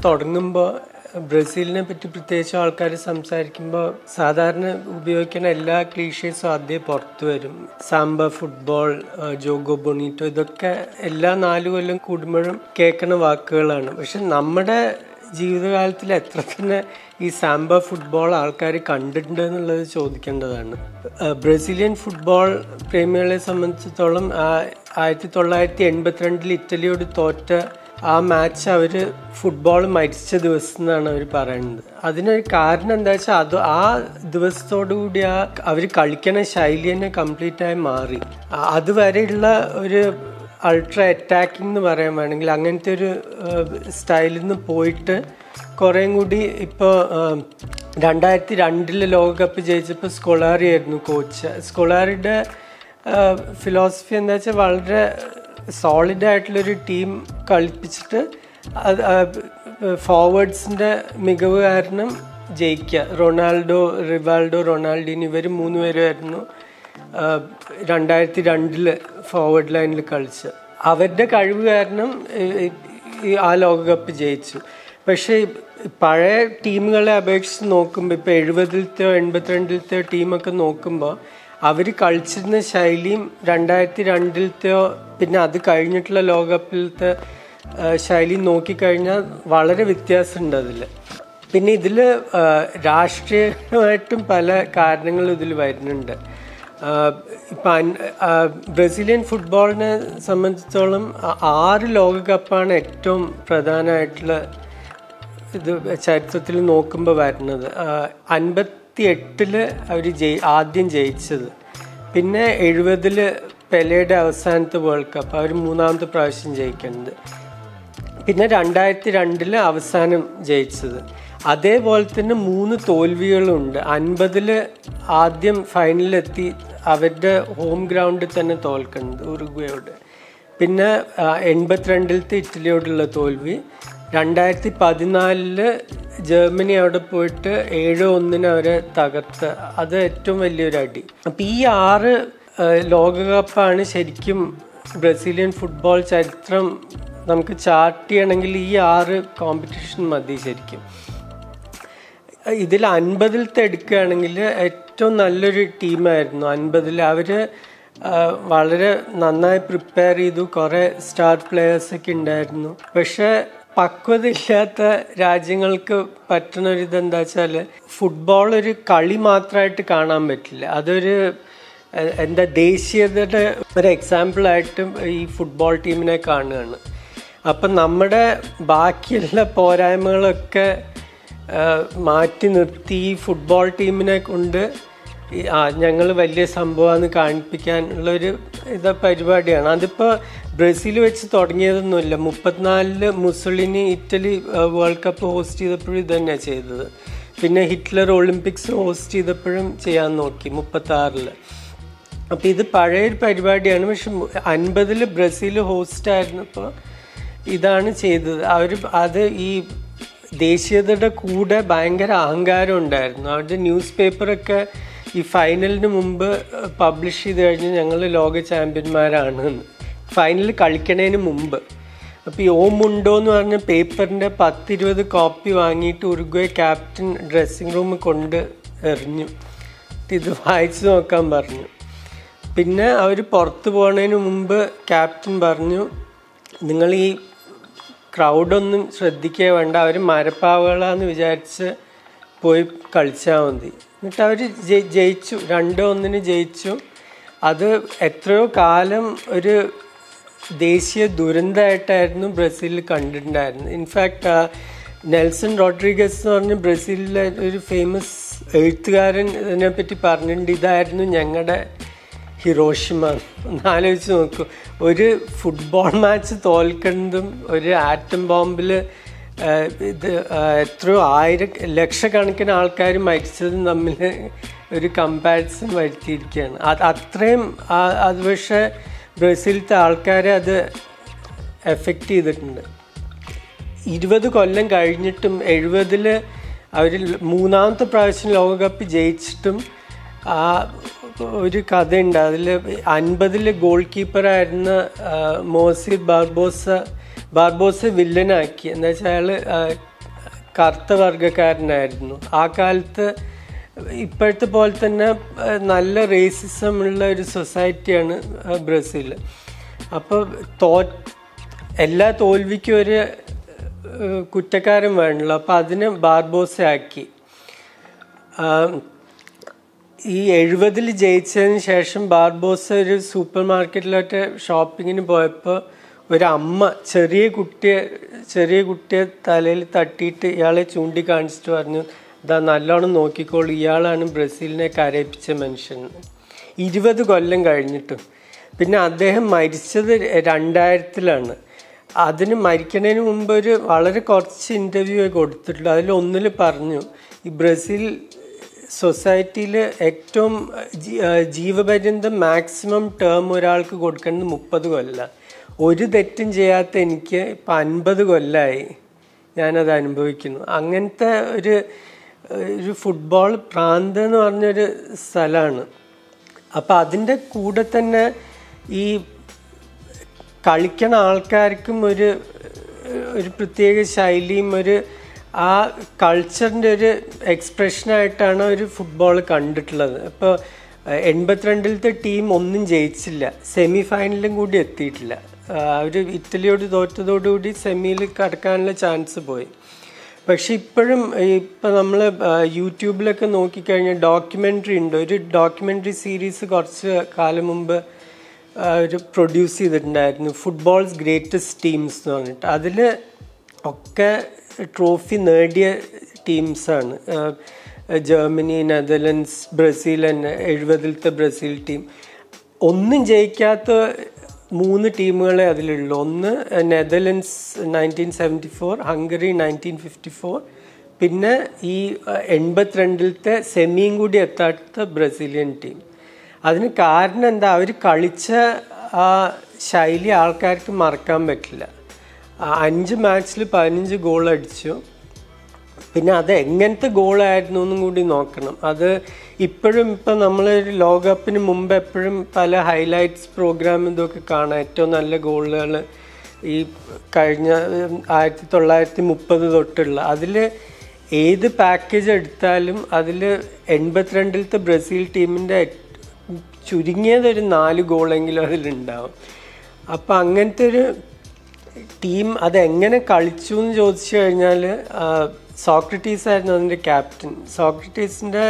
തുടങ്ങുമ്പോൾ ബ്രസീലിനെ പറ്റി പ്രത്യേകിച്ച് ആൾക്കാർ സംസാരിക്കുമ്പോൾ സാധാരണ ഉപയോഗിക്കുന്ന എല്ലാ ക്ലീഷേഴ്സും ആദ്യം പുറത്തു വരും സാമ്പ ഫുട്ബോൾ ആ, ജോഗോ ബൊണീറ്റോ ഇതൊക്കെ എല്ലാ നാലു കൊല്ലം കൂടുമ്പോഴും കേൾക്കുന്ന വാക്കുകളാണ് പക്ഷെ നമ്മുടെ ജീവിതകാലത്തിൽ എത്ര തന്നെ ഈ സാമ്പ ഫുട്ബോൾ ആൾക്കാർ കണ്ടിട്ടുണ്ട് എന്നുള്ളത് ചോദിക്കേണ്ടതാണ് ആ, ബ്രസീലിയൻ ഫുട്ബോൾ പ്രേമികളെ സംബന്ധിച്ചിടത്തോളം ആ, ആയിരത്തി തൊള്ളായിരത്തി എൺപത്തിരണ്ടിൽ ഇറ്റലിയോട് തോറ്റ ആ മാച്ച് അവർ ഫുട്ബോൾ മരിച്ച ദിവസം എന്നാണ് അവർ പറയുന്നത് അതിനൊരു കാരണം എന്താ വെച്ചാൽ അത് ആ ദിവസത്തോടു കൂടി ആ അവർ കളിക്കണ ശൈലി തന്നെ കംപ്ലീറ്റ് ആയി മാറി ആ, അതുവരെയുള്ള ഒരു അൾട്രാ അറ്റാക്കിംഗ് എന്ന് പറയാൻ വേണമെങ്കിൽ അങ്ങനത്തെ ഒരു സ്റ്റൈലിൽ നിന്ന് പോയിട്ട് കുറേം കൂടി ഇപ്പോൾ രണ്ടായിരത്തി രണ്ടില് ലോകകപ്പ് ജയിച്ചപ്പോൾ സ്കൊളാറി ആയിരുന്നു കോച്ച് സ്കൊളാറിയുടെ ഫിലോസഫി എന്താ വെച്ചാൽ വളരെ സോളിഡ് ആയിട്ടുള്ളൊരു ടീം കളിപ്പിച്ചിട്ട് അത് ഫോർവേഡ്സിൻ്റെ മികവ് കാരണം ജയിക്കുക റൊണാൾഡോ റിവാൾഡോ റൊണാൾഡിന് ഇവർ മൂന്ന് പേരുമായിരുന്നു രണ്ടായിരത്തി രണ്ടില് ഫോർവേഡ് ലൈനിൽ കളിച്ച് അവരുടെ കഴിവ് കാരണം ഈ- ഈ ആ ലോകകപ്പ് ജയിച്ചു പക്ഷേ പഴയ ടീമുകളെ അപേക്ഷിച്ച് നോക്കുമ്പോൾ ഇപ്പോൾ എഴുപതിലത്തെയോ എൺപത്തിരണ്ടിലത്തെയോ ടീമൊക്കെ നോക്കുമ്പോൾ അവർ കളിച്ചിരുന്ന ശൈലിയും രണ്ടായിരത്തി രണ്ടിലത്തെയോ പിന്നെ അത് കഴിഞ്ഞിട്ടുള്ള ലോകകപ്പിലത്തെ ആ, ശൈലി നോക്കിക്കഴിഞ്ഞാൽ വളരെ വ്യത്യാസമുണ്ട് അതിൽ പിന്നെ ഇതിൽ രാഷ്ട്രീയമായിട്ടും പല കാരണങ്ങളും ഇതിൽ വരുന്നുണ്ട് ആഹ് ഇപ്പം അൻ- ആഹ് ബ്രസീലിയൻ ഫുട്ബോളിനെ സംബന്ധിച്ചിടത്തോളം ആ- ആറ് ലോകകപ്പാണ് ഏറ്റവും പ്രധാനമായിട്ടുള്ള ഇത് ചരിത്രത്തിൽ നോക്കുമ്പോൾ വരുന്നത് അൻപത്തി എട്ടില് അവർ ജയി ആദ്യം ജയിച്ചത് പിന്നെ എഴുപതില് പെലയുടെ അവസാനത്തെ വേൾഡ് കപ്പ് അവർ മൂന്നാമത്തെ പ്രാവശ്യം ജയിക്കുന്നത് പിന്നെ രണ്ടായിരത്തി രണ്ടില് അവസാനം ജയിച്ചത് അതേപോലെ തന്നെ മൂന്ന് തോൽവികളുണ്ട് അൻപതില് ആദ്യം ഫൈനലിലെത്തി അവരുടെ ഹോം ഗ്രൗണ്ടിൽ തന്നെ തോൽക്കുന്നത് ഉറുഗ്വയോട് പിന്നെ ആ, എൺപത്തിരണ്ടിലത്തെ ഇറ്റലിയോടുള്ള തോൽവി രണ്ടായിരത്തി പതിനാലില് ജർമ്മനി അവിടെ പോയിട്ട് ഏഴ് ഒന്നിന് അവരെ തകർത്ത് അത് ഏറ്റവും വലിയൊരു അടി അപ്പം ഈ ആറ് ആ, ലോകകപ്പാണ് ശരിക്കും ബ്രസീലിയൻ ഫുട്ബോൾ ചരിത്രം നമുക്ക് ചാർട്ട് ചെയ്യണമെങ്കിൽ ഈ ആറ് കോമ്പറ്റീഷൻ മതി ശരിക്കും ഇതിൽ അൻപതിലത്തെ എടുക്കുകയാണെങ്കിൽ ഏറ്റവും നല്ലൊരു ടീമായിരുന്നു അൻപതിൽ അവർ വളരെ നന്നായി പ്രിപ്പയർ ചെയ്തു കുറേ സ്റ്റാർ പ്ലെയേഴ്സൊക്കെ ഉണ്ടായിരുന്നു പക്ഷെ പക്വതയില്ലാത്ത രാജ്യങ്ങൾക്ക് പറ്റുന്ന ഒരു ഇതെന്താ വെച്ചാൽ ഫുട്ബോൾ ഒരു കളി മാത്രമായിട്ട് കാണാൻ പറ്റില്ല അതൊരു എ- എന്താ ദേശീയതയുടെ ഒരു എക്സാമ്പിളായിട്ടും ഈ ഫുട്ബോൾ ടീമിനെ കാണുകയാണ് അപ്പം നമ്മുടെ ബാക്കിയുള്ള പോരായ്മകളൊക്കെ ആ, മാറ്റി നിർത്തി ഈ ഫുട്ബോൾ ടീമിനെ കൊണ്ട് ഞങ്ങൾ വലിയ സംഭവമാണെന്ന് കാണിപ്പിക്കാനുള്ളൊരു ഇത് പരിപാടിയാണ് അതിപ്പോൾ ബ്രസീൽ വെച്ച് തുടങ്ങിയതൊന്നുമില്ല മുപ്പത്തിനാലില് മുസോളിനി ഇറ്റലി ആ, വേൾഡ് കപ്പ് ഹോസ്റ്റ് ചെയ്തപ്പോഴും ഇത് തന്നെയാണ് ചെയ്തത് പിന്നെ ഹിറ്റ്ലർ ഒളിമ്പിക്സ് ഹോസ്റ്റ് ചെയ്തപ്പോഴും ചെയ്യാൻ നോക്കി മുപ്പത്തി ആറില് അപ്പം ഇത് പഴയൊരു പരിപാടിയാണ് പക്ഷെ അൻപതിൽ ബ്രസീൽ ഹോസ്റ്റ് ആയിരുന്നപ്പോൾ ഇതാണ് ചെയ്തത് അവർ അത് ഈ ദേശീയതയുടെ കൂടെ ഭയങ്കര അഹങ്കാരം ഉണ്ടായിരുന്നു അവരുടെ ന്യൂസ് പേപ്പറൊക്കെ ഈ ഫൈനലിന് മുമ്പ് പബ്ലിഷ് ചെയ്ത് കഴിഞ്ഞ് ഞങ്ങൾ ലോക ചാമ്പ്യന്മാരാണ് എന്ന് ഫൈനൽ കളിക്കണതിന് മുമ്പ് അപ്പോൾ ഈ ഓമുണ്ടോ എന്ന് പറഞ്ഞ പേപ്പറിൻ്റെ പത്തിരുപത് കോപ്പി വാങ്ങിയിട്ട് ഉറുഗ്വേ ക്യാപ്റ്റൻ ഡ്രസ്സിംഗ് റൂമിൽ കൊണ്ട് എറിഞ്ഞു ഇത് വായിച്ചു നോക്കാൻ പറഞ്ഞു പിന്നെ അവർ പുറത്തു പോകുന്നതിന് മുമ്പ് ക്യാപ്റ്റൻ പറഞ്ഞു നിങ്ങൾ ഈ ക്രൗഡൊന്നും ശ്രദ്ധിക്കുക വേണ്ട അവർ മരപ്പാവകളാന്ന് വിചാരിച്ച് പോയി കളിച്ചാൽ മതി എന്നിട്ട് അവർ ജയിച്ചു രണ്ടോ ഒന്നിന് ജയിച്ചു അത് എത്രയോ കാലം ഒരു ദേശീയ ദുരന്തമായിട്ടായിരുന്നു ബ്രസീലിൽ കണ്ടിട്ടുണ്ടായിരുന്നത് ഇൻഫാക്ട് നെൽസൺ റോഡ്രിഗസ് എന്ന് പറഞ്ഞ ബ്രസീലിലെ ഒരു ഫേമസ് എഴുത്തുകാരൻ ഇതിനെപ്പറ്റി പറഞ്ഞിട്ടുണ്ട് ഇതായിരുന്നു ഞങ്ങളുടെ ഹിറോഷിമ ഒന്ന് ആലോചിച്ച് നോക്കൂ ഒരു ഫുട്ബോൾ മാച്ച് തോൽക്കുന്നതും ഒരു ആറ്റം ബോംബിൽ ഇത് ആ, എത്രയോ ആയിരം ലക്ഷക്കണക്കിന് ആൾക്കാർ മരിച്ചതും തമ്മിൽ ഒരു കമ്പാരിസൺ വരുത്തിയിരിക്കുകയാണ് അത് അത്രയും ആ- അത് പക്ഷേ ബ്രസീലത്തെ ആൾക്കാരെ അത് എഫക്റ്റ് ചെയ്തിട്ടുണ്ട് ഇരുപത് കൊല്ലം കഴിഞ്ഞിട്ടും എഴുപതില് അവർ മൂന്നാമത്തെ പ്രാവശ്യം ലോകകപ്പ് ജയിച്ചിട്ടും ആ ഒരു കഥയുണ്ട് അതിൽ അൻപതിൽ ഗോൾ കീപ്പറായിരുന്ന മോസിർ ബാർബോസ ബാർബോസ വില്ലനാക്കി എന്താ വെച്ചാൽ അയാൾ കറുത്ത വർഗക്കാരനായിരുന്നു ആ കാലത്ത് ഇപ്പോഴത്തെ പോലെ തന്നെ ഏഹ്, നല്ല റേസിസം ഉള്ള ഒരു സൊസൈറ്റിയാണ് ഏഹ്, ബ്രസീൽ അപ്പോൾ തോ എല്ലാ തോൽവിക്കും ഒരു ഏഹ്, കുറ്റക്കാരൻ വേണമല്ലോ അപ്പോൾ അതിനെ ബാർബോസ ആക്കി ആം, ഈ എഴുപതിൽ ജയിച്ചതിന് ശേഷം ബാർബോസ ഒരു സൂപ്പർ മാർക്കറ്റിലോട്ട് ഷോപ്പിങ്ങിന് പോയപ്പോൾ ഒരു അമ്മ ചെറിയ കുട്ടിയെ ചെറിയ കുട്ടിയെ തലയിൽ തട്ടിയിട്ട് ഇയാളെ ചൂണ്ടിക്കാണിച്ചിട്ട് പറഞ്ഞു ഇതാ നല്ലോണം നോക്കിക്കോളൂ ഇയാളാണ് ബ്രസീലിനെ കരയിപ്പിച്ച മനുഷ്യൻ ഇരുപത് കൊല്ലം കഴിഞ്ഞിട്ടും പിന്നെ അദ്ദേഹം മരിച്ചത് രണ്ടായിരത്തിലാണ് അതിന് മരിക്കുന്നതിന് മുമ്പ് ഒരു വളരെ കുറച്ച് ഇൻ്റർവ്യൂ കൊടുത്തിട്ടുള്ളൂ അതിൽ ഒന്നിൽ പറഞ്ഞു ഈ ബ്രസീൽ സൊസൈറ്റിയിൽ ഏറ്റവും ജീ- ആ, ജീവപര്യന്തം മാക്സിമം ടേം ഒരാൾക്ക് കൊടുക്കുന്നത് മുപ്പത് കൊല്ലം ഒരു തെറ്റും ചെയ്യാത്ത എനിക്ക് ഇപ്പം അൻപത് കൊല്ലമായി ഞാനത് അനുഭവിക്കുന്നു അങ്ങനത്തെ ഒരു ഒരു ഫുട്ബോൾ പ്രാന്ത് എന്ന് പറഞ്ഞൊരു സ്ഥലമാണ് അപ്പം അതിൻ്റെ കൂടെ തന്നെ ഈ കളിക്കണ ആൾക്കാർക്കും ഒരു ഒരു പ്രത്യേക ശൈലിയും ഒരു ആ കൾച്ചറിൻ്റെ ഒരു എക്സ്പ്രഷനായിട്ടാണ് ഒരു ഫുട്ബോൾ കണ്ടിട്ടുള്ളത് ഇപ്പോൾ എൺപത്തിരണ്ടിലത്തെ ടീം ഒന്നും ജയിച്ചില്ല സെമി ഫൈനലും കൂടി എത്തിയിട്ടില്ല അവർ ഇറ്റലിയോട് തോറ്റതോടുകൂടി സെമിയിൽ കടക്കാനുള്ള ചാൻസ് പോയി പക്ഷെ ഇപ്പോഴും ഇപ്പം നമ്മൾ യൂട്യൂബിലൊക്കെ നോക്കിക്കഴിഞ്ഞാൽ ഡോക്യുമെൻ്ററി ഉണ്ട് ഒരു ഡോക്യുമെൻ്ററി സീരീസ് കുറച്ച് കാലം മുമ്പ് ആ, ഒരു പ്രൊഡ്യൂസ് ചെയ്തിട്ടുണ്ടായിരുന്നു ഫുട്ബോൾസ് ഗ്രേറ്റസ്റ്റ് ടീംസ് എന്ന് പറഞ്ഞിട്ട് അതിൽ ഒക്കെ ട്രോഫി നേടിയ ടീംസാണ് ജർമ്മനി നെതർലൻഡ്സ് ബ്രസീൽ തന്നെ എഴുപതിലത്തെ ബ്രസീൽ ടീം ഒന്നും ജയിക്കാത്ത മൂന്ന് ടീമുകളെ അതിലുള്ളൂ ഒന്ന് Netherlands nineteen seventy four Hungary nineteen fifty four പിന്നെ ഈ എൺപത്തിരണ്ടിലത്തെ സെമിയും കൂടി എത്താത്ത ബ്രസീലിയൻ ടീം അതിന് കാരണം എന്താ അവർ കളിച്ച ആ ശൈലി ആൾക്കാർക്ക് മറക്കാൻ പറ്റില്ല ആ അഞ്ച് മാച്ചിൽ പതിനഞ്ച് ഗോൾ അടിച്ചു പിന്നെ അത് എങ്ങനത്തെ ഗോളായിരുന്നു എന്നും കൂടി നോക്കണം അത് ഇപ്പോഴും ഇപ്പം നമ്മൾ ലോകകപ്പിന് മുമ്പ് എപ്പോഴും പല ഹൈലൈറ്റ്സ് പ്രോഗ്രാം ഇതൊക്കെ കാണാം ഏറ്റവും നല്ല ഗോളുകൾ ഈ കഴിഞ്ഞ ഉം, ആയിരത്തി തൊള്ളായിരത്തി മുപ്പത് തൊട്ടുള്ള അതിൽ ഏത് പാക്കേജ് എടുത്താലും അതിൽ എൺപത്തിരണ്ടിലത്തെ ബ്രസീൽ ടീമിൻ്റെ ചുരുങ്ങിയത് ഒരു നാല് ഗോളെങ്കിലും അതിലുണ്ടാവും അപ്പം അങ്ങനത്തെ ഒരു ടീം അതെങ്ങനെ കളിച്ചു എന്ന് ചോദിച്ചു കഴിഞ്ഞാൽ സോക്രട്ടീസ് ആയിരുന്നു അതിൻ്റെ ക്യാപ്റ്റൻ സോക്രട്ടീസിൻ്റെ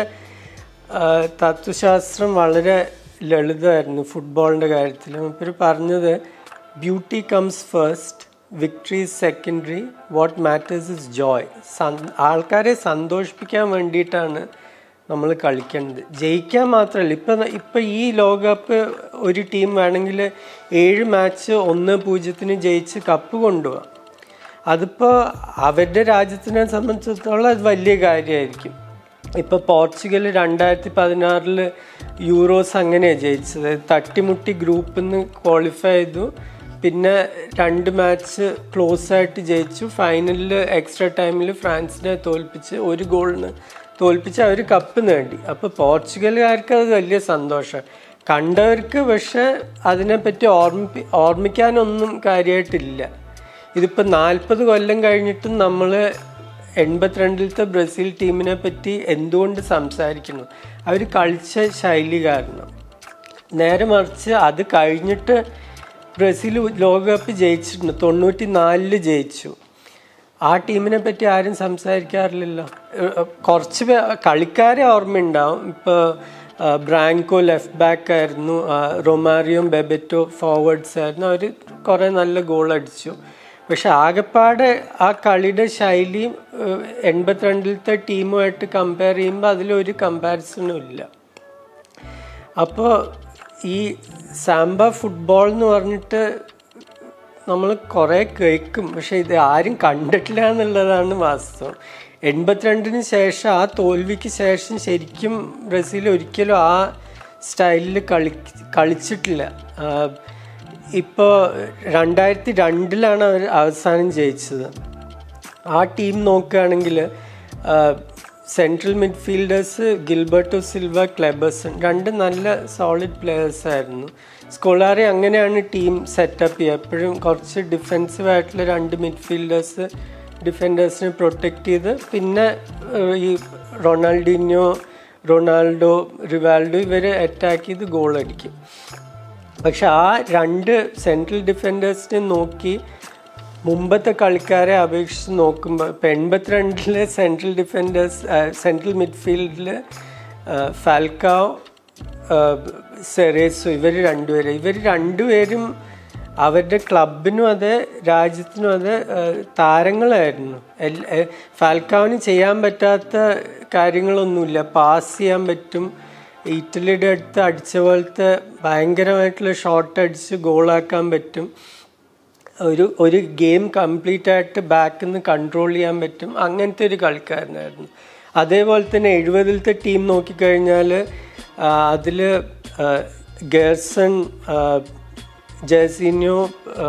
തത്വശാസ്ത്രം വളരെ ലളിതമായിരുന്നു ഫുട്ബോളിൻ്റെ കാര്യത്തിൽ ഇവർ പറഞ്ഞത് beauty comes first victory secondary what matters is joy ആൾക്കാരെ സന്തോഷിപ്പിക്കാൻ വേണ്ടിയിട്ടാണ് നമ്മൾ കളിക്കേണ്ടത് ജയിക്കാൻ മാത്രമല്ല ഇപ്പം ഇപ്പം ഈ ലോകകപ്പ് ഒരു ടീം വേണമെങ്കിൽ ഏഴ് മാച്ച് ഒന്ന് പൂജ്യത്തിന് ജയിച്ച് കപ്പ് കൊണ്ടുപോകാം അതിപ്പോൾ അവരുടെ രാജ്യത്തിനെ സംബന്ധിച്ചിടത്തോളം അത് വലിയ കാര്യമായിരിക്കും ഇപ്പോൾ പോർച്ചുഗൽ രണ്ടായിരത്തി പതിനാറിൽ യൂറോസ് അങ്ങനെയാണ് ജയിച്ചത് തട്ടിമുട്ടി ഗ്രൂപ്പിൽ നിന്ന് ക്വാളിഫൈ ചെയ്തു പിന്നെ രണ്ട് മാച്ച് ക്ലോസ് ആയിട്ട് ജയിച്ചു ഫൈനലിൽ എക്സ്ട്രാ ടൈമിൽ ഫ്രാൻസിനെ തോൽപ്പിച്ച് ഒരു ഗോളിന് തോൽപ്പിച്ച് അവർ കപ്പ് നേടി അപ്പോൾ പോർച്ചുഗലുകാർക്ക് അത് വലിയ സന്തോഷം കണ്ടവർക്ക് പക്ഷെ അതിനെപ്പറ്റി ഓർമ്മി ഓർമ്മിക്കാനൊന്നും കാര്യമായിട്ടില്ല ഇതിപ്പോൾ നാൽപ്പത് കൊല്ലം കഴിഞ്ഞിട്ടും നമ്മൾ എൺപത്തിരണ്ടിലത്തെ ബ്രസീൽ ടീമിനെ പറ്റി എന്തുകൊണ്ട് സംസാരിക്കുന്നു അവർ കളിച്ച ശൈലി കാരണം നേരെ മറിച്ച് അത് കഴിഞ്ഞിട്ട് ബ്രസീൽ ലോകകപ്പ് ജയിച്ചിട്ടുണ്ട് തൊണ്ണൂറ്റി നാലില് ജയിച്ചു ആ ടീമിനെ പറ്റി ആരും സംസാരിക്കാറില്ലല്ലോ ഏഹ് കുറച്ച് പേ കളിക്കാരെ ഓർമ്മയുണ്ടാവും ഇപ്പോൾ ബ്രാങ്കോ ലെഫ്റ്റ് ബാക്ക് ആയിരുന്നു റൊമാരിയോ ബെബറ്റോ ഫോർവേഡ്സ് ആയിരുന്നു അവർ കുറേ നല്ല ഗോൾ അടിച്ചു പക്ഷെ ആകെപ്പാടെ ആ കളിയുടെ ശൈലിയും ഏഹ് എൺപത്തിരണ്ടിലത്തെ ടീമുമായിട്ട് കമ്പയർ ചെയ്യുമ്പോൾ അതിലൊരു കമ്പാരിസണും ഇല്ല അപ്പോൾ ഈ സാമ്പ ഫുട്ബോൾ എന്ന് പറഞ്ഞിട്ട് നമ്മൾ കുറേ കേൾക്കും പക്ഷെ ഇത് ആരും കണ്ടിട്ടില്ല എന്നുള്ളതാണ് വാസ്തവം എൺപത്തിരണ്ടിന് ശേഷം ആ തോൽവിക്ക് ശേഷം ശരിക്കും ബ്രസീൽ ഒരിക്കലും ആ സ്റ്റൈലിൽ കളി കളിച്ചിട്ടില്ല ഇപ്പോൾ രണ്ടായിരത്തി രണ്ടിലാണ് അവർ അവസാനം ജയിച്ചത് ആ ടീം നോക്കുകയാണെങ്കിൽ central midfielders Gilberto Silva Kleberson രണ്ട് നല്ല സോളിഡ് പ്ലെയേഴ്സ് ആയിരുന്നു സ്കോളാറി അങ്ങനെയാണ് ടീം സെറ്റപ്പ് ചെയ്യുക എപ്പോഴും കുറച്ച് ഡിഫെൻസീവ് ആയിട്ടുള്ള രണ്ട് മിഡ്ഫീൽഡേഴ്സ് ഡിഫൻഡേഴ്സിനെ പ്രൊട്ടക്റ്റ് ചെയ്ത് പിന്നെ ഏഹ്, ഈ റൊണാൾഡിനോ റൊണാൾഡോ റിവാൾഡോ ഇവർ അറ്റാക്ക് ചെയ്ത് ഗോൾ അടിക്കും പക്ഷെ ആ രണ്ട് സെൻട്രൽ ഡിഫൻഡേഴ്സിനെ നോക്കി മുമ്പത്തെ കളിക്കാരെ അപേക്ഷിച്ച് നോക്കുമ്പോൾ ഇപ്പം എൺപത്തിരണ്ടിലെ സെൻട്രൽ ഡിഫൻഡേഴ്സ് സെൻട്രൽ മിഡ്ഫീൽഡിൽ ഫാൽക്കാവ് സെറേസോ ഇവർ രണ്ടുപേരും ഇവർ രണ്ടുപേരും അവരുടെ ക്ലബിനും അതെ രാജ്യത്തിനും അതെ ഏഹ്, താരങ്ങളായിരുന്നു എൽ- ഏഹ്, ഫാൽക്കാവിന് ചെയ്യാൻ പറ്റാത്ത കാര്യങ്ങളൊന്നുമില്ല പാസ് ചെയ്യാൻ പറ്റും ഇറ്റലിയുടെ അടുത്ത് അടിച്ച പോലത്തെ ഭയങ്കരമായിട്ടുള്ള ഷോട്ട് അടിച്ച് ഗോളാക്കാൻ പറ്റും ഒരു ഒരു ഗെയിം കംപ്ലീറ്റ് ആയിട്ട് ബാക്കിൽ നിന്ന് കൺട്രോൾ ചെയ്യാൻ പറ്റും അങ്ങനത്തെ ഒരു കളിക്കാരനായിരുന്നു അതേപോലെ തന്നെ എഴുപതിലത്തെ ടീം നോക്കിക്കഴിഞ്ഞാൽ അതിൽ ഗേഴ്സൺ ജേസിനോ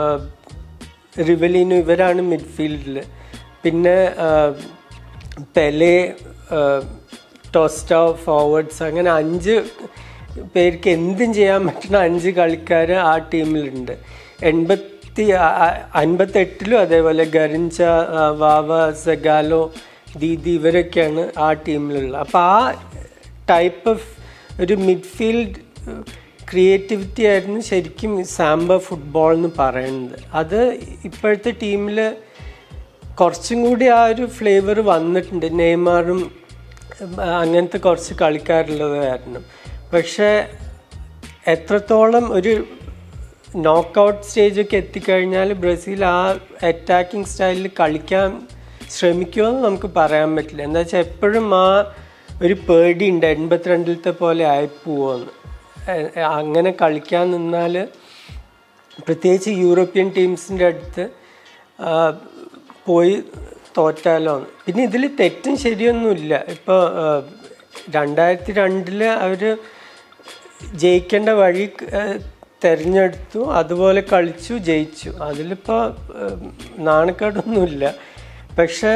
റിവലിനോ ഇവരാണ് മിഡ്ഫീൽഡിൽ പിന്നെ ആ, പെലെ ആ, ടോസ്റ്റോ ഫോർവേഡ്സ് അങ്ങനെ അഞ്ച് പേർക്ക് എന്തും ചെയ്യാൻ പറ്റുന്ന അഞ്ച് കളിക്കാർ ആ ടീമിലുണ്ട് എൺപത്തി അ- അ- അൻപത്തെട്ടിലും അതേപോലെ ഗരിഞ്ച ആ, വാവ സെഗാലോ ദീദി ഇവരൊക്കെയാണ് ആ ടീമിലുള്ളത് അപ്പോൾ ആ ടൈപ്പ് ഓഫ് ഒരു മിഡ്ഫീൽഡ് ക്രിയേറ്റിവിറ്റി ആയിരുന്നു ശരിക്കും സാമ്പ ഫുട്ബോൾ എന്ന് പറയുന്നത് അത് ഇപ്പോഴത്തെ ടീമിൽ കുറച്ചും കൂടി ആ ഒരു ഫ്ലേവർ വന്നിട്ടുണ്ട് നെയ്മാറും ഉം, അങ്ങനത്തെ കുറച്ച് കളിക്കാരുള്ളത് കാരണം പക്ഷേ എത്രത്തോളം ഒരു നോക്കൗട്ട് സ്റ്റേജൊക്കെ എത്തിക്കഴിഞ്ഞാൽ ബ്രസീൽ ആ അറ്റാക്കിംഗ് സ്റ്റൈലിൽ കളിക്കാൻ ശ്രമിക്കുമെന്ന് നമുക്ക് പറയാൻ പറ്റില്ല എന്താ വെച്ചാൽ എപ്പോഴും ആ ഒരു പേടിയുണ്ട് എൺപത്തിരണ്ടിലത്തെ പോലെ ആയിപ്പോവെന്ന് അങ്ങനെ കളിക്കാൻ നിന്നാൽ പ്രത്യേകിച്ച് യൂറോപ്യൻ ടീംസിൻ്റെ അടുത്ത് ആ, പോയി തോറ്റാലോ എന്ന്. പിന്നെ ഇതിൽ തെറ്റും ശരിയൊന്നുമില്ല ഇപ്പോൾ രണ്ടായിരത്തി രണ്ടില് അവർ ജയിക്കേണ്ട വഴി ആ, തെരഞ്ഞെടുത്തു അതുപോലെ കളിച്ചു ജയിച്ചു അതിലിപ്പോൾ നാണക്കേടൊന്നുമില്ല പക്ഷേ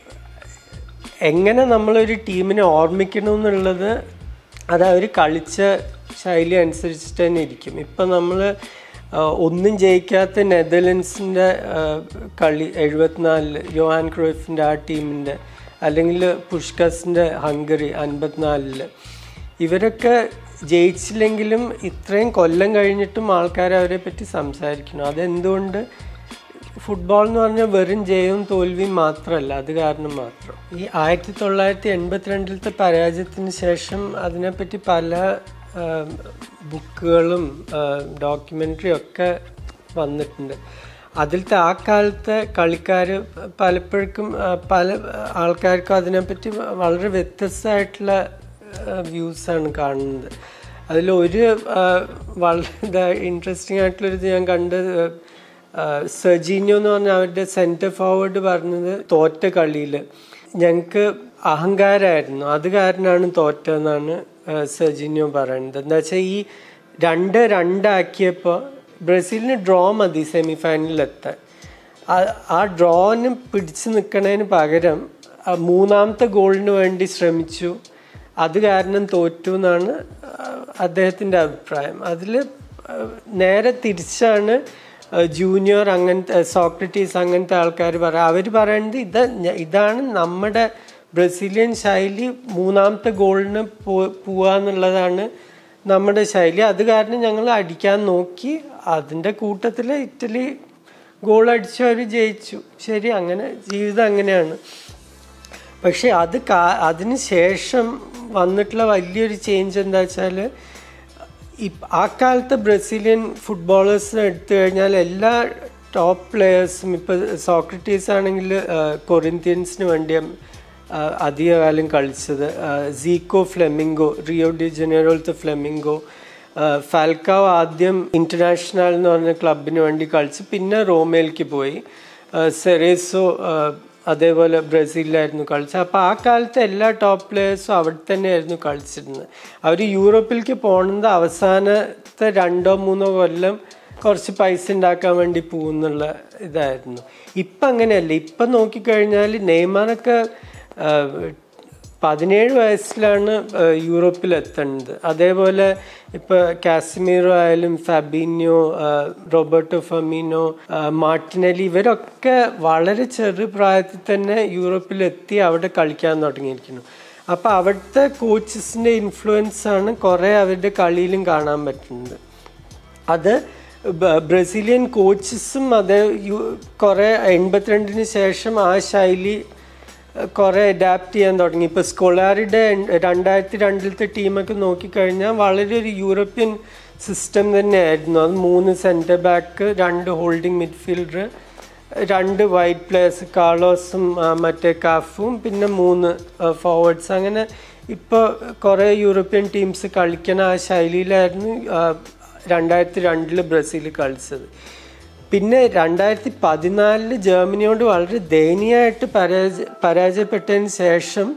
എങ്ങനെ നമ്മളൊരു ടീമിനെ ഓർമ്മിക്കണമെന്നുള്ളത് അത് അവർ കളിച്ച ശൈലി അനുസരിച്ചിട്ട് തന്നെ ഇരിക്കും ഇപ്പം നമ്മൾ ഒന്നും ജയിക്കാത്ത നെതർലൻഡ്സിൻ്റെ കളി എഴുപത്തിനാലില് യോഹാൻ ക്രോയിഫിൻ്റെ ആ ടീമിൻ്റെ അല്ലെങ്കിൽ പുഷ്കസിൻ്റെ ഹംഗറി അൻപത്തിനാലില് ഇവരൊക്കെ ജയിച്ചില്ലെങ്കിലും ഇത്രയും കൊല്ലം കഴിഞ്ഞിട്ടും ആൾക്കാർ അവരെ പറ്റി സംസാരിക്കണം അതെന്തുകൊണ്ട് ഫുട്ബോൾ എന്ന് പറഞ്ഞാൽ വെറും ജയവും തോൽവിയും മാത്രമല്ല അത് കാരണം മാത്രം ഈ ആയിരത്തി തൊള്ളായിരത്തി എൺപത്തിരണ്ടിലത്തെ പരാജയത്തിന് ശേഷം അതിനെപ്പറ്റി പല ബുക്കുകളും ഡോക്യുമെൻ്ററിയും ഒക്കെ വന്നിട്ടുണ്ട് അതിലത്തെ ആ കാലത്തെ കളിക്കാർ പലപ്പോഴും ആ, പല ആൾക്കാർക്കും അതിനെപ്പറ്റി വളരെ വ്യത്യസ്തമായിട്ടുള്ള വ്യൂസാണ് കാണുന്നത് അതിലൊരു ആ, വളരെ ഇൻട്രസ്റ്റിംഗ് ആയിട്ടുള്ളൊരു ഞാൻ കണ്ടത് സെർജീനിയോ എന്ന് പറഞ്ഞ അവരുടെ സെൻറ്റർ ഫോർവേഡ് പറഞ്ഞത് തോറ്റ കളിയിൽ ഞങ്ങൾക്ക് അഹങ്കാരമായിരുന്നു അത് കാരണമാണ് തോറ്റതെന്നാണ് സെർജീനിയോ പറയുന്നത് എന്താ വെച്ചാൽ ഈ രണ്ട് രണ്ടാക്കിയപ്പോൾ ബ്രസീലിന് ഡ്രോ മതി സെമി ഫൈനലിൽ എത്താൻ ആ- ആ ഡ്രോന് പിടിച്ചു നിൽക്കുന്നതിന് പകരം ആ മൂന്നാമത്തെ ഗോളിന് വേണ്ടി ശ്രമിച്ചു അത് കാരണം തോറ്റു എന്നാണ് അദ്ദേഹത്തിൻ്റെ അഭിപ്രായം അതിൽ നേരെ തിരിച്ചാണ് ജൂനിയർ അങ്ങനത്തെ സോക്രട്ടീസ് അങ്ങനത്തെ ആൾക്കാർ പറയാം അവർ പറയുന്നത് ഇത് ഞ- ഇതാണ് നമ്മുടെ ബ്രസീലിയൻ ശൈലി മൂന്നാമത്തെ ഗോളിന് പോ പോവാന്നുള്ളതാണ് നമ്മുടെ ശൈലി അത് കാരണം ഞങ്ങൾ അടിക്കാൻ നോക്കി അതിൻ്റെ കൂട്ടത്തിൽ ഇറ്റലി ഗോൾ അടിച്ചു അവർ ജയിച്ചു ശരി അങ്ങനെ ജീവിതം അങ്ങനെയാണ് പക്ഷെ അത് കാ അതിന് ശേഷം വന്നിട്ടുള്ള വലിയൊരു ചേഞ്ച് എന്താ വെച്ചാൽ ഈ ആ കാലത്തെ ബ്രസീലിയൻ ഫുട്ബോളേഴ്സിനെ എടുത്തു കഴിഞ്ഞാൽ എല്ലാ ടോപ്പ് പ്ലെയേഴ്സും ഇപ്പോൾ സോക്രട്ടീസ് ആണെങ്കിൽ കൊറിന്ത്യൻസിന് വേണ്ടി ആ, അധികകാലം കളിച്ചത് ആ, സീക്കോ ഫ്ലെമിംഗോ റിയോ ഡി ജനീറോയിലത്തെ ഫ്ലെമിംഗോ ആ, ഫാൽക്കാവ് ആദ്യം ഇന്റർനാഷണൽ എന്ന് പറഞ്ഞ ക്ലബിന് വേണ്ടി കളിച്ച് പിന്നെ റോമയിലേക്ക് പോയി ആ, സെറേസോ ആ, അതേപോലെ ബ്രസീലിലായിരുന്നു കളിച്ചത് അപ്പോൾ ആ കാലത്തെ എല്ലാ ടോപ്പ് പ്ലേയേഴ്സും അവിടെ തന്നെയായിരുന്നു കളിച്ചിരുന്നത് അവർ യൂറോപ്പിലേക്ക് പോകുന്നത് അവസാനത്തെ രണ്ടോ മൂന്നോ കൊല്ലം കുറച്ച് പൈസ ഉണ്ടാക്കാൻ വേണ്ടി പോകുന്നുള്ള ഇതായിരുന്നു ഇപ്പം അങ്ങനെയല്ല ഇപ്പം നോക്കിക്കഴിഞ്ഞാൽ നെയ്മാറൊക്കെ പതിനേഴ് വയസ്സിലാണ് ഏഹ്, യൂറോപ്പിൽ എത്തുന്നത് അതേപോലെ ഇപ്പോൾ കാശ്മീറോ ആയാലും ഫബീനിയോ ഏഹ്, റോബർട്ടോ ഫമീനോ ഏഹ്, മാർട്ടിനലി ഇവരൊക്കെ വളരെ ചെറു പ്രായത്തിൽ തന്നെ യൂറോപ്പിൽ എത്തി അവിടെ കളിക്കാൻ തുടങ്ങിയിരിക്കുന്നു അപ്പോൾ അവിടുത്തെ കോച്ചസിൻ്റെ ഇൻഫ്ലുവൻസ് ആണ് കുറേ അവരുടെ കളിയിലും കാണാൻ പറ്റുന്നത് അത് ബ- ബ്രസീലിയൻ കോച്ചസും അത് യു- കുറേ എൺപത്തിരണ്ടിന് ശേഷം ആ ശൈലി ഏഹ്, കുറേ അഡാപ്റ്റ് ചെയ്യാൻ തുടങ്ങി ഇപ്പോൾ സ്കൊളാറിയുടെ രണ്ടായിരത്തി രണ്ടിലത്തെ ടീമൊക്കെ നോക്കിക്കഴിഞ്ഞാൽ വളരെ ഒരു യൂറോപ്യൻ സിസ്റ്റം തന്നെയായിരുന്നു അത് മൂന്ന് സെൻറ്റർ ബാക്ക് രണ്ട് ഹോൾഡിംഗ് മിഡ്ഫീൽഡർ രണ്ട് വൈറ്റ് പ്ലേയേഴ്സ് കാളോസും ആ, മറ്റേ കാഫും പിന്നെ മൂന്ന് ഫോർവേഡ്സ് അങ്ങനെ ഇപ്പോൾ കുറേ യൂറോപ്യൻ ടീംസ് കളിക്കണ ആ ശൈലിയിലായിരുന്നു ആ, രണ്ടായിരത്തി രണ്ടിൽ ബ്രസീൽ കളിച്ചത് പിന്നെ രണ്ടായിരത്തി പതിനാലില് ജർമ്മനിയോട് വളരെ ദയനീയമായിട്ട് പരാജയ പരാജയപ്പെട്ടതിന് ശേഷം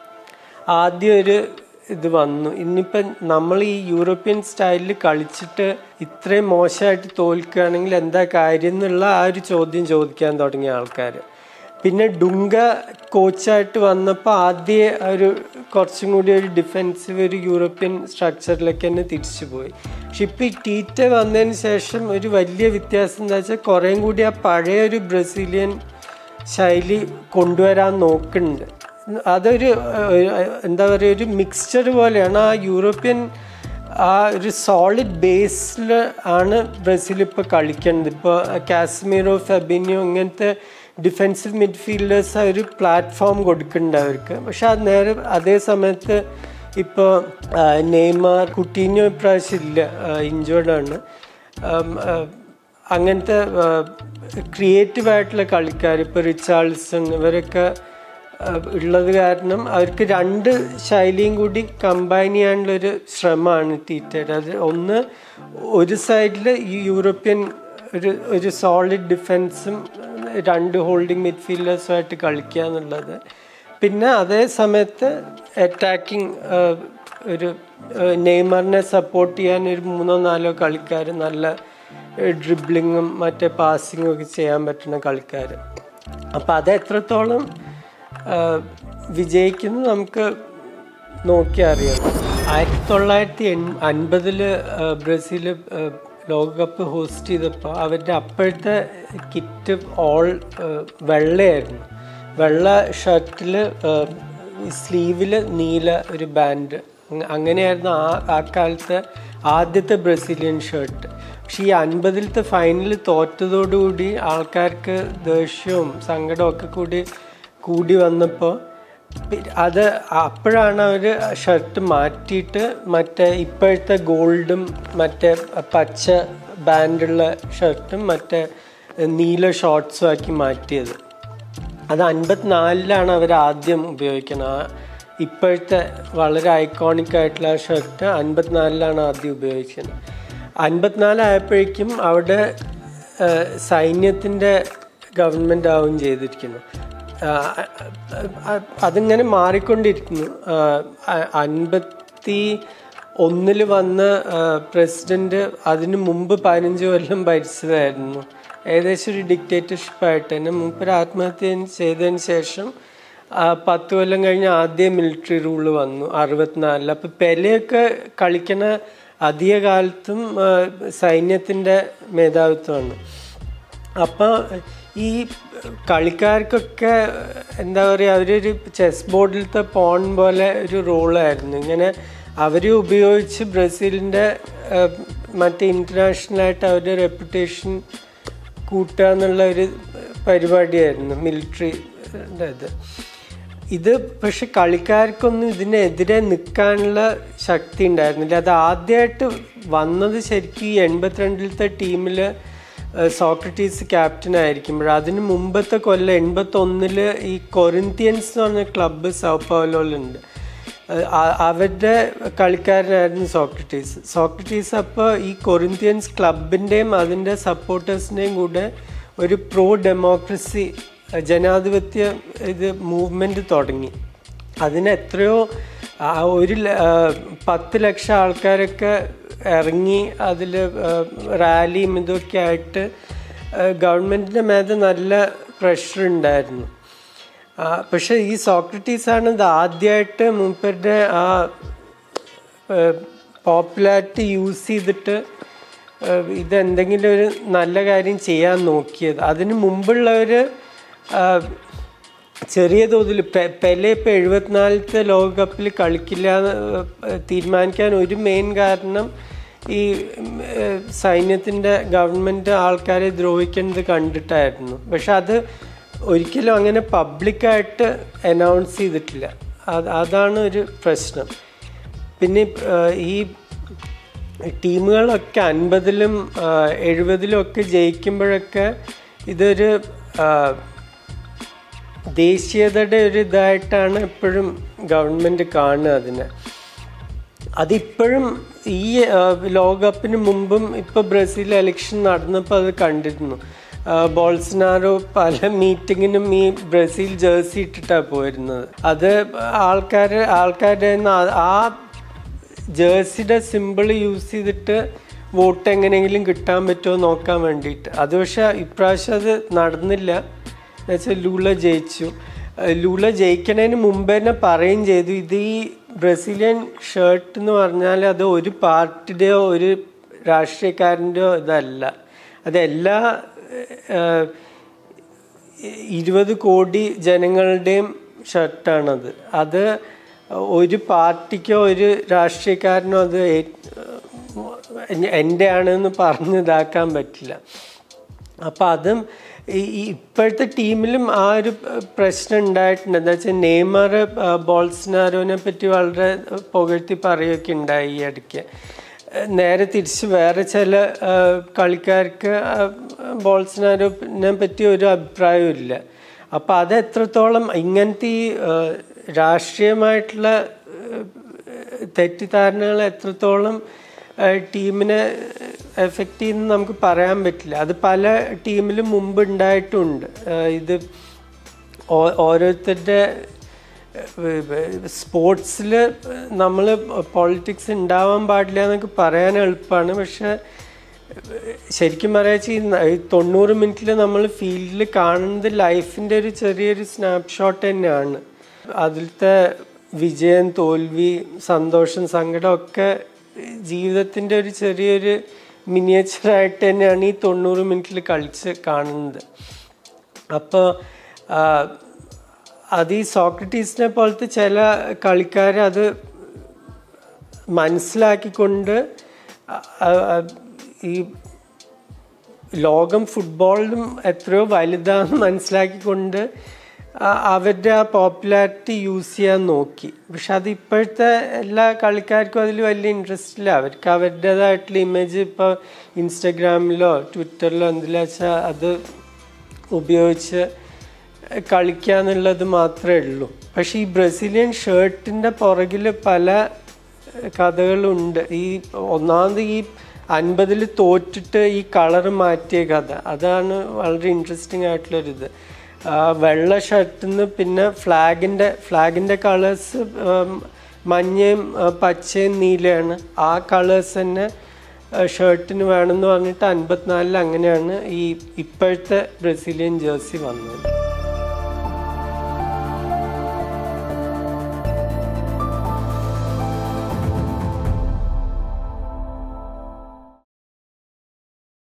ആദ്യം ഒരു ഇത് വന്നു ഇന്നിപ്പം നമ്മൾ ഈ യൂറോപ്യൻ സ്റ്റൈലിൽ കളിച്ചിട്ട് ഇത്രയും മോശമായിട്ട് തോൽക്കുകയാണെങ്കിൽ എന്താ കാര്യം എന്നുള്ള ആ ഒരു ചോദ്യം ചോദിക്കാൻ തുടങ്ങിയ ആൾക്കാർ പിന്നെ ഡുങ്ക കോച്ചായിട്ട് വന്നപ്പോൾ ആദ്യം ഒരു കുറച്ചും കൂടി ഒരു ഡിഫെൻസീവ് ഒരു യൂറോപ്യൻ സ്ട്രക്ചറിലേക്ക് തന്നെ തിരിച്ചു പോയി പക്ഷെ ഇപ്പം ഈ ടീറ്റ വന്നതിന് ശേഷം ഒരു വലിയ വ്യത്യാസം എന്താ വെച്ചാൽ കുറേം കൂടി ആ പഴയ ഒരു ബ്രസീലിയൻ ശൈലി കൊണ്ടുവരാൻ നോക്കുന്നുണ്ട് അതൊരു ഏഹ്, എന്താ പറയുക ഒരു മിക്സ്ചർ പോലെയാണ് ആ യൂറോപ്യൻ ആ ഒരു സോളിഡ് ബേസിൽ ആണ് ബ്രസീൽ ഇപ്പോൾ കളിക്കുന്നത് ഇപ്പോൾ കാശ്മീറോ ഫെബിനിയോ ഇങ്ങനത്തെ ഡിഫെൻസീവ് മിഡ്ഫീൽഡേഴ്സ് ഒരു പ്ലാറ്റ്ഫോം കൊടുക്കുന്നുണ്ട് അവർക്ക് പക്ഷെ അത് നേരെ അതേ സമയത്ത് ഇപ്പോൾ നെയ്മാർ കുട്ടീനോ ഇപ്രാവശ്യം ഇല്ല ഇഞ്ചേർഡ് ആണ് ഉം, ആ, അങ്ങനത്തെ ക്രിയേറ്റീവ് ആയിട്ടുള്ള കളിക്കാർ ഇപ്പോൾ റിച്ചാൾസൺ ഇവരൊക്കെ ആ, ഉള്ളത് കാരണം അവർക്ക് രണ്ട് ശൈലിയും കൂടി കമ്പൈൻ ചെയ്യാനുള്ളൊരു ശ്രമമാണ് ടീറ്റയുടെ അത് ഒന്ന് ഒരു സൈഡിൽ ഈ യൂറോപ്യൻ ഒരു ഒരു സോളിഡ് ഡിഫെൻസും രണ്ട് ഹോൾഡിംഗ് മിഡ്ഫീൽഡേഴ്സുമായിട്ട് കളിക്കുക എന്നുള്ളത് പിന്നെ അതേ സമയത്ത് അറ്റാക്കിംഗ് ഒരു നെയ്മറിനെ സപ്പോർട്ട് ചെയ്യാൻ ഒരു മൂന്നോ നാലോ കളിക്കാർ നല്ല ഡ്രിബ്ലിങ്ങും മറ്റേ പാസിങ്ങും ഒക്കെ ചെയ്യാൻ പറ്റുന്ന കളിക്കാർ അപ്പം അത് എത്രത്തോളം ആ, വിജയിക്കുന്നു നമുക്ക് നോക്കി അറിയാം ആയിരത്തി തൊള്ളായിരത്തി എൺ അൻപതില് ബ്രസീൽ ലോകകപ്പ് ഹോസ്റ്റ് ചെയ്തപ്പോൾ അവരുടെ അപ്പോഴത്തെ കിറ്റ് ഓൾ വെള്ളയായിരുന്നു വെള്ള ഷർട്ടിൽ സ്ലീവിൽ നീല ഒരു ബാൻഡ് അങ്ങനെയായിരുന്നു ആ ആ കാലത്തെ ആദ്യത്തെ ബ്രസീലിയൻ ഷർട്ട് പക്ഷെ ഈ അൻപതിലത്തെ ഫൈനൽ തോറ്റതോടുകൂടി ആൾക്കാർക്ക് ദേഷ്യവും സങ്കടവും ഒക്കെ കൂടി കൂടി വന്നപ്പോൾ അത് അപ്പോഴാണ് അവർ ഷർട്ട് മാറ്റിയിട്ട് മറ്റേ ഇപ്പോഴത്തെ ഗോൾഡും മറ്റേ പച്ച ബാൻഡുള്ള ഷർട്ടും മറ്റേ നീല ഷോർട്സും ആക്കി മാറ്റിയത് അത് അൻപത്തിനാലിലാണ് അവർ ആദ്യം ഉപയോഗിക്കുന്നത് ആ ഇപ്പോഴത്തെ വളരെ ഐക്കോണിക് ആയിട്ടുള്ള ആ ഷർട്ട് അൻപത്തിനാലിലാണ് ആദ്യം ഉപയോഗിക്കുന്നത് അൻപത്തിനാലായപ്പോഴേക്കും അവിടെ സൈന്യത്തിൻ്റെ ഗവൺമെൻറ് ആവുകയും ചെയ്തിരിക്കുന്നു ആ, അ- അതിങ്ങനെ മാറിക്കൊണ്ടിരിക്കുന്നു ആ, അ- അൻപത്തി ഒന്നിൽ വന്ന പ്രസിഡന്റ് അതിനു മുമ്പ് പതിനഞ്ച് കൊല്ലം ഭരിച്ചതായിരുന്നു ഏകദേശം ഒരു ഡിക്റ്റേറ്റർഷിപ്പായിട്ട് തന്നെ മൂപ്പര് ആത്മഹത്യ ചെയ്തതിന് ശേഷം ആ, പത്ത് കൊല്ലം കഴിഞ്ഞ് ആദ്യം മിലിറ്ററി റൂള് വന്നു അറുപത്തിനാലിൽ അപ്പം പെലെയൊക്കെ കളിക്കണ അധിക കാലത്തും ആ, സൈന്യത്തിൻ്റെ മേധാവിത്വമാണ് അപ്പോൾ ഈ കളിക്കാർക്കൊക്കെ എന്താ പറയുക അവരൊരു ചെസ് ബോർഡിലത്തെ പോൺ പോലെ ഒരു റോളായിരുന്നു ഇങ്ങനെ അവർ ഉപയോഗിച്ച് ബ്രസീലിൻ്റെ മറ്റേ ഇൻ്റർനാഷണലായിട്ട് അവരുടെ റെപ്യൂട്ടേഷൻ കൂട്ടുക എന്നുള്ള ഒരു പരിപാടിയായിരുന്നു മിലിറ്ററി ഇത് ഇത് പക്ഷെ കളിക്കാർക്കൊന്നും ഇതിനെതിരെ നിൽക്കാനുള്ള ശക്തി ഉണ്ടായിരുന്നില്ല അത് ആദ്യമായിട്ട് വന്നത് ശരിക്കും ഈ എൺപത്തിരണ്ടിലത്തെ ടീമിൽ സോക്രട്ടീസ് ക്യാപ്റ്റൻ ആയിരിക്കുമ്പോൾ അതിന് മുമ്പത്തെ കൊല്ലം എൺപത്തൊന്നില് ഈ കൊറിന്ത്യൻസ് എന്ന് പറഞ്ഞ ക്ലബ്ബ് സൗപ്പൗലോയിലുണ്ട് അവരുടെ കളിക്കാരനായിരുന്നു സോക്രട്ടീസ് സോക്രട്ടീസ് അപ്പോൾ ഈ കൊറിന്ത്യൻസ് ക്ലബിൻ്റെയും അതിൻ്റെ സപ്പോർട്ടേഴ്സിൻ്റെയും കൂടെ ഒരു പ്രോ ഡെമോക്രസി ജനാധിപത്യ ഇത് മൂവ്മെൻറ്റ് തുടങ്ങി അതിന് എത്രയോ ആ ഒരു ല- ആ, പത്ത് ലക്ഷം ആൾക്കാരൊക്കെ ഇറങ്ങി അതിൽ റാലിയും ഇതൊക്കെ ആയിട്ട് ഗവൺമെൻറ്റിൻ്റെ മേലെ നല്ല പ്രഷർ ഉണ്ടായിരുന്നു ആ, പക്ഷെ ഈ സോക്രട്ടീസ് ആണ് ഇത് ആദ്യമായിട്ട് മൂപ്പരുടെ ആ പോപ്പുലാരിറ്റി യൂസ് ചെയ്തിട്ട് ഏഹ്, ഇതെന്തെങ്കിലും ഒരു നല്ല കാര്യം ചെയ്യാൻ നോക്കിയത് അതിന് മുമ്പുള്ളവർ ചെറിയ തോതിൽ പെ- പെലെ ഇപ്പം എഴുപത്തിനാലത്തെ ലോകകപ്പിൽ കളിക്കില്ല എന്ന് ഏഹ്, തീരുമാനിക്കാൻ ഒരു മെയിൻ കാരണം ഈ ഏഹ്, സൈന്യത്തിൻ്റെ ഗവൺമെൻറ് ആൾക്കാരെ ദ്രോഹിക്കുന്നത് കണ്ടിട്ടായിരുന്നു പക്ഷെ അത് ഒരിക്കലും അങ്ങനെ പബ്ലിക്കായിട്ട് അനൗൺസ് ചെയ്തിട്ടില്ല അത് അതാണ് ഒരു പ്രശ്നം പിന്നെ ഏഹ്, ഈ ടീമുകളൊക്കെ അൻപതിലും എഴുപതിലും ഒക്കെ ജയിക്കുമ്പോഴൊക്കെ ഇതൊരു ആ, ദേശീയതയുടെ ഒരു ഇതായിട്ടാണ് എപ്പോഴും ഗവൺമെൻറ് കാണുക അതിനെ അതിപ്പോഴും ഈ ആ, ലോകകപ്പിന് മുമ്പും ഇപ്പോൾ ബ്രസീൽ ഇലക്ഷൻ നടന്നപ്പോൾ അത് കണ്ടിരുന്നു ആ, ബോൾസനാറോ പല മീറ്റിങ്ങിനും ഈ ബ്രസീൽ ജേഴ്സി ഇട്ടിട്ടാണ് പോയിരുന്നത് അത് ആൾക്കാർ ആൾക്കാരുടെ കയ്യിന്ന് ആ- ആ ജേഴ്സിയുടെ സിമ്പിൾ യൂസ് ചെയ്തിട്ട് വോട്ട് എങ്ങനെയെങ്കിലും കിട്ടാൻ പറ്റുമോ നോക്കാൻ വേണ്ടിയിട്ട് അത് പക്ഷെ ഇപ്രാവശ്യം അത് നടന്നില്ല എന്നുവെച്ചാൽ ലൂള ജയിച്ചു ഏഹ് ലൂള ജയിക്കണതിന് മുമ്പ് തന്നെ പറയുകയും ചെയ്തു ഇത് ഈ ബ്രസീലിയൻ ഷർട്ട് എന്ന് പറഞ്ഞാൽ അത് ഒരു പാർട്ടിയുടെയോ ഒരു രാഷ്ട്രീയക്കാരൻ്റെയോ ഇതല്ല അത് എല്ലാ ഏഹ്, ഇരുപത് കോടി ജനങ്ങളുടെയും ഷർട്ടാണത് അത് ഒരു പാർട്ടിക്കോ ഒരു രാഷ്ട്രീയക്കാരനോ അത് ഏ- എൻ്റെ ആണെന്ന് പറഞ്ഞ് ഇതാക്കാൻ പറ്റില്ല അപ്പം അതും ഈ ഈ ഇപ്പോഴത്തെ ടീമിലും ആ ഒരു പ്രശ്നം ഉണ്ടായിട്ടുണ്ട് എന്താ വെച്ചാൽ നെയ്മർ ബോൾസ്നാരോനെ പറ്റി വളരെ പുകഴ്ത്തി പറയുകയൊക്കെ ഉണ്ടായി ഈ ഇടയ്ക്ക് നേരെ തിരിച്ച് വേറെ ചില ആ, കളിക്കാർക്ക് ആ, ബോൾസ്നാരോനെ പറ്റി ഒരു അഭിപ്രായവും ഇല്ല അപ്പം അത് എത്രത്തോളം ഇങ്ങനത്തെ ഈ ആ, രാഷ്ട്രീയമായിട്ടുള്ള തെറ്റിദ്ധാരണകൾ എത്രത്തോളം ഏഹ്, ടീമിനെ എഫക്റ്റ് ചെയ്യുന്ന നമുക്ക് പറയാൻ പറ്റില്ല അത് പല ടീമിലും മുമ്പ് ഉണ്ടായിട്ടുണ്ട് ഏഹ്, ഇത് ഓ- ഓരോരുത്തരുടെ സ്പോർട്സിൽ നമ്മൾ പൊളിറ്റിക്സ് ഉണ്ടാവാൻ പാടില്ല എന്നൊക്കെ പറയാൻ എളുപ്പമാണ് പക്ഷെ ശരിക്കും പറയാ ഈ തൊണ്ണൂറ് മിനിറ്റിൽ നമ്മൾ ഫീൽഡിൽ കാണുന്നത് ലൈഫിൻ്റെ ഒരു ചെറിയൊരു സ്നാപ്ഷോട്ട് തന്നെയാണ് അതിലത്തെ വിജയം തോൽവി സന്തോഷം സങ്കടം ഒക്കെ ജീവിതത്തിൻ്റെ ഒരു ചെറിയൊരു മിനിയേച്ചറായിട്ട് തന്നെയാണ് ഈ തൊണ്ണൂറ് മിനിറ്റിൽ കളിച്ച് കാണുന്നത് അപ്പോൾ അത് ഈ സോക്രട്ടീസിനെ പോലത്തെ ചില കളിക്കാർ അത് മനസ്സിലാക്കിക്കൊണ്ട് അ- അ- അ- ഈ ലോകം ഫുട്ബോളിലും എത്രയോ വലുതാണെന്ന് മനസ്സിലാക്കിക്കൊണ്ട് ആ- അവരുടെ ആ പോപ്പുലാരിറ്റി യൂസ് ചെയ്യാൻ നോക്കി പക്ഷെ അത് ഇപ്പോഴത്തെ എല്ലാ കളിക്കാർക്കും അതിൽ വലിയ ഇൻട്രസ്റ്റ് ഇല്ല അവർക്ക് അവരുടേതായിട്ടുള്ള ഇമേജ് ഇപ്പോൾ ഇൻസ്റ്റഗ്രാമിലോ ട്വിറ്ററിലോ എന്തിലാ വെച്ചാൽ അത് ഉപയോഗിച്ച് കളിക്കുക എന്നുള്ളത് മാത്രമേ ഉള്ളൂ പക്ഷേ ഈ ബ്രസീലിയൻ ഷർട്ടിൻ്റെ പുറകിൽ പല കഥകളുണ്ട് ഈ ഒന്നാമത് ഈ അൻപതിൽ തോറ്റിട്ട് ഈ കളറ് മാറ്റിയ കഥ അതാണ് വളരെ ഇൻട്രസ്റ്റിംഗ് ആയിട്ടുള്ളൊരിത് ആ, വെള്ള ഷർട്ടിൽ നിന്ന് പിന്നെ ഫ്ലാഗിൻ്റെ ഫ്ലാഗിൻ്റെ കളേഴ്സ് മഞ്ഞയും ആ, പച്ചയും നീലയാണ് ആ കളേഴ്സ് തന്നെ ഷർട്ടിന് വേണമെന്ന് പറഞ്ഞിട്ട് അൻപത്തിനാലിൽ അങ്ങനെയാണ് ഈ ഇപ്പോഴത്തെ ബ്രസീലിയൻ ജേഴ്സി വന്നത്